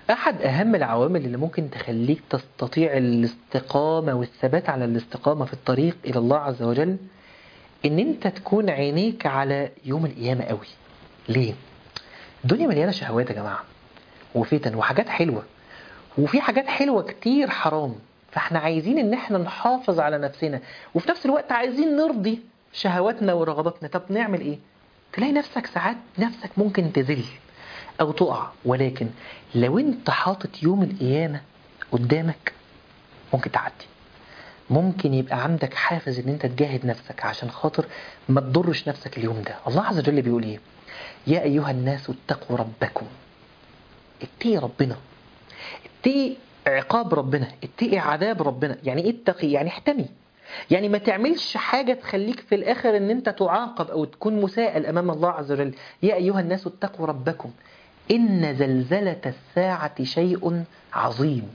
أحد أهم العوامل اللي ممكن تخليك تستطيع الاستقامة والثبات على الاستقامة في الطريق إلى الله عز وجل إن أنت تكون عينيك على يوم القيامة قوي ليه؟ الدنيا مليانة شهوات يا جماعة وفتن وحاجات حلوة وفي حاجات حلوة كتير حرام فاحنا عايزين ان احنا نحافظ على نفسنا وفي نفس الوقت عايزين نرضي شهواتنا ورغباتنا طب نعمل ايه تلاقي نفسك ساعات نفسك ممكن تذل او تقع ولكن لو انت حاطط يوم القيامة قدامك ممكن تعدي ممكن يبقى عندك حافز ان انت تجاهد نفسك عشان خاطر ما تضرش نفسك اليوم ده الله عز وجل بيقول ايه يا ايها الناس اتقوا ربكم اتقي ربنا اتقي عقاب ربنا اتقي عذاب ربنا يعني ايه اتقي يعني احتمي يعني ما تعملش حاجة تخليك في الآخر ان انت تعاقب او تكون مساءل امام الله عز وجل يا ايها الناس اتقوا ربكم ان زلزلة الساعة شيء عظيم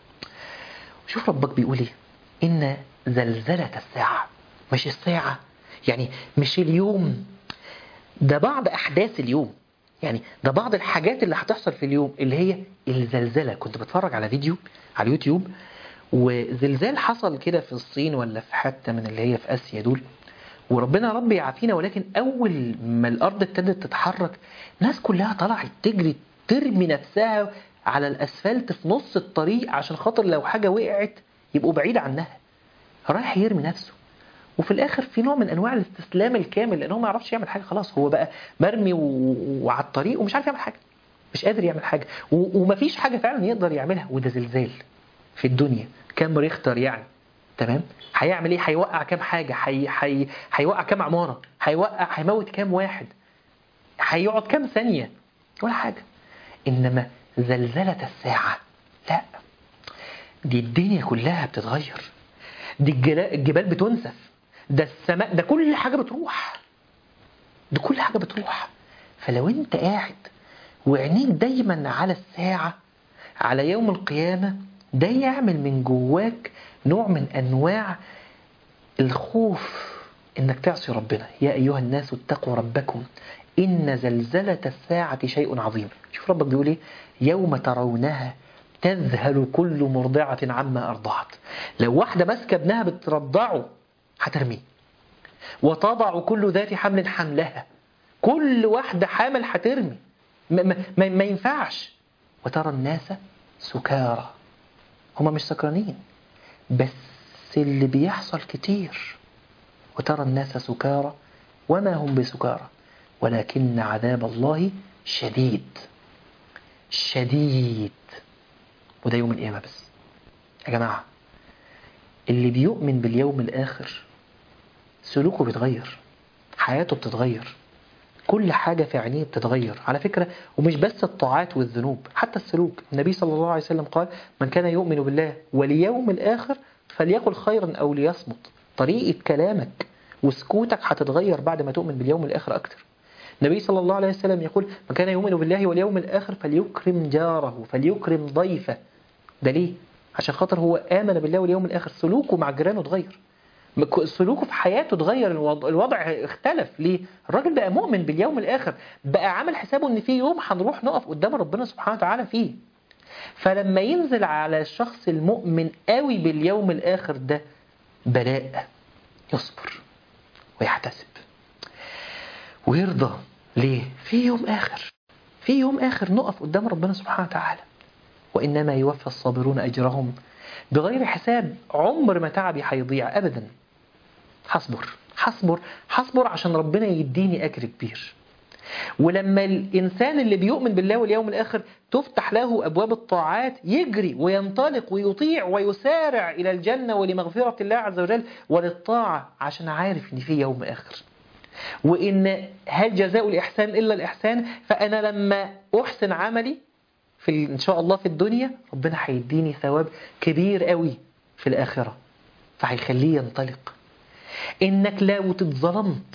شوف ربك بيقول ايه ان زلزلة الساعة مش الساعة يعني مش اليوم ده بعض احداث اليوم يعني ده بعض الحاجات اللي هتحصل في اليوم اللي هي الزلزلة كنت بتفرج على فيديو على اليوتيوب وزلزال حصل كده في الصين ولا في حتة من اللي هي في آسيا دول وربنا رب يعافينا ولكن أول ما الأرض ابتدت تتحرك الناس كلها طلعت تجري ترمي نفسها على الأسفلت في نص الطريق عشان خاطر لو حاجة وقعت يبقوا بعيد عنها رايح يرمي نفسه وفي الاخر في نوع من انواع الاستسلام الكامل لان هو ما يعرفش يعمل حاجه خلاص هو بقى مرمي و... وعلى الطريق ومش عارف يعمل حاجه مش قادر يعمل حاجه و... ومفيش حاجه فعلا يقدر يعملها وده زلزال في الدنيا كام ريختر يعني تمام هيعمل ايه هيوقع كام حاجه هي... هي... هيوقع كام عماره هيوقع هيموت كام واحد هيقعد كام ثانيه ولا حاجه انما زلزله الساعه لا دي الدنيا كلها بتتغير دي الجبال بتنسف ده السماء ده كل حاجة بتروح ده كل حاجة بتروح فلو انت قاعد وعينيك دايما على الساعة على يوم القيامة ده يعمل من جواك نوع من أنواع الخوف انك تعصي ربنا يا أيها الناس اتقوا ربكم إن زلزلة الساعة شيء عظيم شوف ربك بيقول ايه يوم ترونها تذهل كل مرضعة عما أرضعت لو واحدة ماسكة ابنها بترضعه هترميه وتضع كل ذات حمل حملها كل واحدة حامل هترمي ما, ما, ما ينفعش وترى الناس سكارى هما مش سكرانين بس اللي بيحصل كتير وترى الناس سكارى وما هم بسكارى ولكن عذاب الله شديد شديد وده يوم القيامة بس يا جماعة اللي بيؤمن باليوم الآخر سلوكه بيتغير حياته بتتغير كل حاجة في عينيه بتتغير على فكرة ومش بس الطاعات والذنوب حتى السلوك النبي صلى الله عليه وسلم قال من كان يؤمن بالله واليوم الآخر فليقل خيرا أو ليصمت طريقة كلامك وسكوتك هتتغير بعد ما تؤمن باليوم الآخر أكتر النبي صلى الله عليه وسلم يقول من كان يؤمن بالله واليوم الآخر فليكرم جاره فليكرم ضيفه ده ليه؟ عشان خاطر هو آمن بالله واليوم الآخر سلوكه مع جيرانه اتغير سلوكه في حياته اتغير الوضع اختلف ليه؟ الراجل بقى مؤمن باليوم الآخر بقى عامل حسابه ان في يوم هنروح نقف قدام ربنا سبحانه وتعالى فيه فلما ينزل على الشخص المؤمن قوي باليوم الآخر ده بلاء يصبر ويحتسب ويرضى ليه؟ في يوم آخر في يوم آخر نقف قدام ربنا سبحانه وتعالى وإنما يوفى الصابرون أجرهم بغير حساب عمر ما تعبي هيضيع أبدا حصبر حصبر حصبر عشان ربنا يديني أجر كبير ولما الإنسان اللي بيؤمن بالله واليوم الآخر تفتح له أبواب الطاعات يجري وينطلق ويطيع ويسارع إلى الجنة ولمغفرة الله عز وجل وللطاعة عشان عارف إن في يوم آخر وإن هل جزاء الإحسان إلا الإحسان فأنا لما أحسن عملي في إن شاء الله في الدنيا ربنا هيديني ثواب كبير قوي في الآخرة فهيخليه ينطلق إنك لو تتظلمت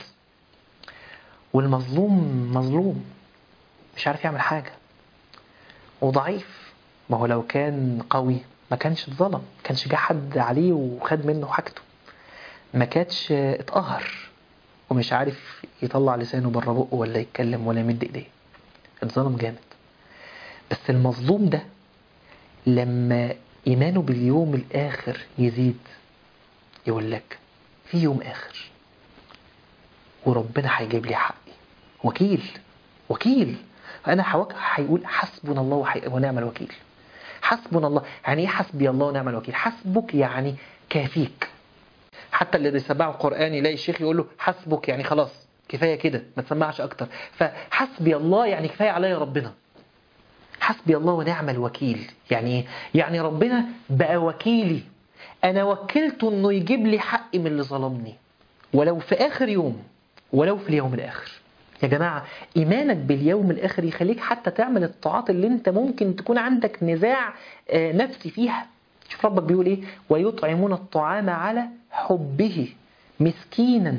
والمظلوم مظلوم مش عارف يعمل حاجة وضعيف ما هو لو كان قوي ما كانش اتظلم ما كانش جه حد عليه وخد منه حاجته ما كانش اتقهر ومش عارف يطلع لسانه بره بقه ولا يتكلم ولا يمد ايديه اتظلم جامد بس المظلوم ده لما إيمانه باليوم الآخر يزيد يقول لك في يوم آخر وربنا هيجيب لي حقي وكيل وكيل فأنا حواك هيقول حسبنا الله وحي... ونعم الوكيل حسبنا الله يعني ايه حسبي الله ونعم الوكيل حسبك يعني كافيك حتى اللي بيسمعوا القرآن يلاقي الشيخ يقول له حسبك يعني خلاص كفاية كده ما تسمعش أكتر فحسبي الله يعني كفاية عليا ربنا حسبي الله ونعم الوكيل يعني ايه؟ يعني ربنا بقى وكيلي أنا وكلته إنه يجيب لي حقي من اللي ظلمني ولو في آخر يوم ولو في اليوم الآخر يا جماعة إيمانك باليوم الآخر يخليك حتى تعمل الطاعات اللي أنت ممكن تكون عندك نزاع نفسي فيها شوف ربك بيقول إيه ويطعمون الطعام على حبه مسكينا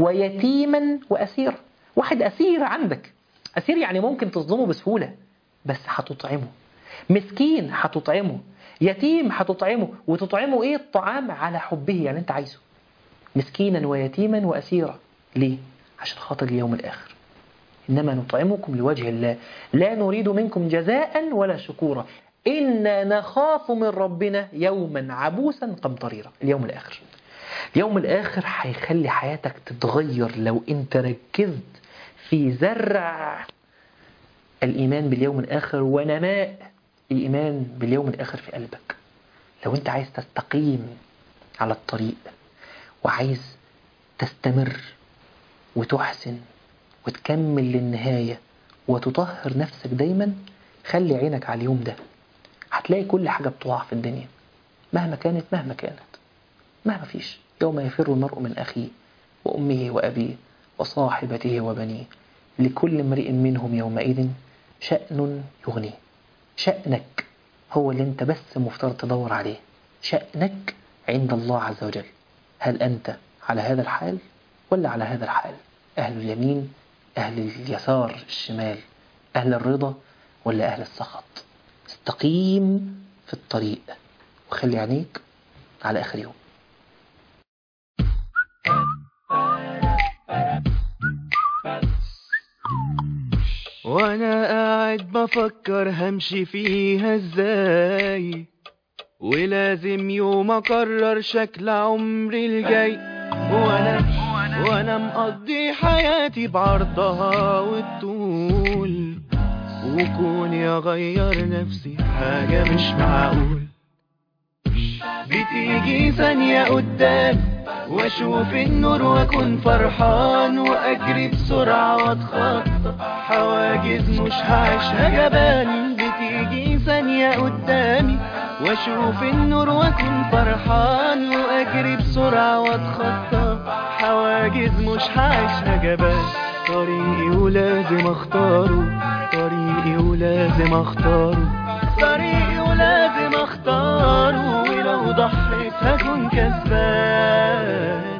ويتيما وأسيرا واحد أسير عندك أسير يعني ممكن تصدمه بسهولة بس هتطعمه مسكين هتطعمه يتيم هتطعمه وتطعمه ايه الطعام على حبه يعني انت عايزه مسكينا ويتيما واسيرا ليه عشان خاطر اليوم الاخر انما نطعمكم لوجه الله لا نريد منكم جزاء ولا شكورا إنا نخاف من ربنا يوما عبوسا قمطريرا اليوم الآخر اليوم الآخر هيخلي حياتك تتغير لو أنت ركزت في زرع الإيمان باليوم الآخر ونماء الإيمان باليوم الآخر في قلبك لو أنت عايز تستقيم على الطريق وعايز تستمر وتحسن وتكمل للنهاية وتطهر نفسك دايما خلي عينك على اليوم ده هتلاقي كل حاجة بتقع في الدنيا مهما كانت مهما كانت مهما فيش يوم يفر المرء من أخيه وأمه وأبيه وصاحبته وبنيه لكل امرئ منهم يومئذ شأن يغنيه شأنك هو اللي انت بس مفترض تدور عليه شأنك عند الله عز وجل هل أنت على هذا الحال ولا على هذا الحال أهل اليمين أهل اليسار الشمال أهل الرضا ولا أهل السخط استقيم في الطريق وخلي عينيك على آخر يوم وانا قاعد بفكر همشي فيها ازاي ولازم يوم اقرر شكل عمري الجاي وانا وانا مقضي حياتي بعرضها والطول وكوني اغير نفسي حاجة مش معقول بتيجي ثانية قدام واشوف النور واكون فرحان واجري بسرعة واتخطى حواجز مش هعيشها جبان بتيجي ثانية قدامي واشوف النور واكون فرحان واجري بسرعة واتخطى حواجز مش هعيشها جبان طريقي ولازم اختاره طريقي ولازم اختاره طريقي ولازم اختاره ولو ضحيت هكون كسبان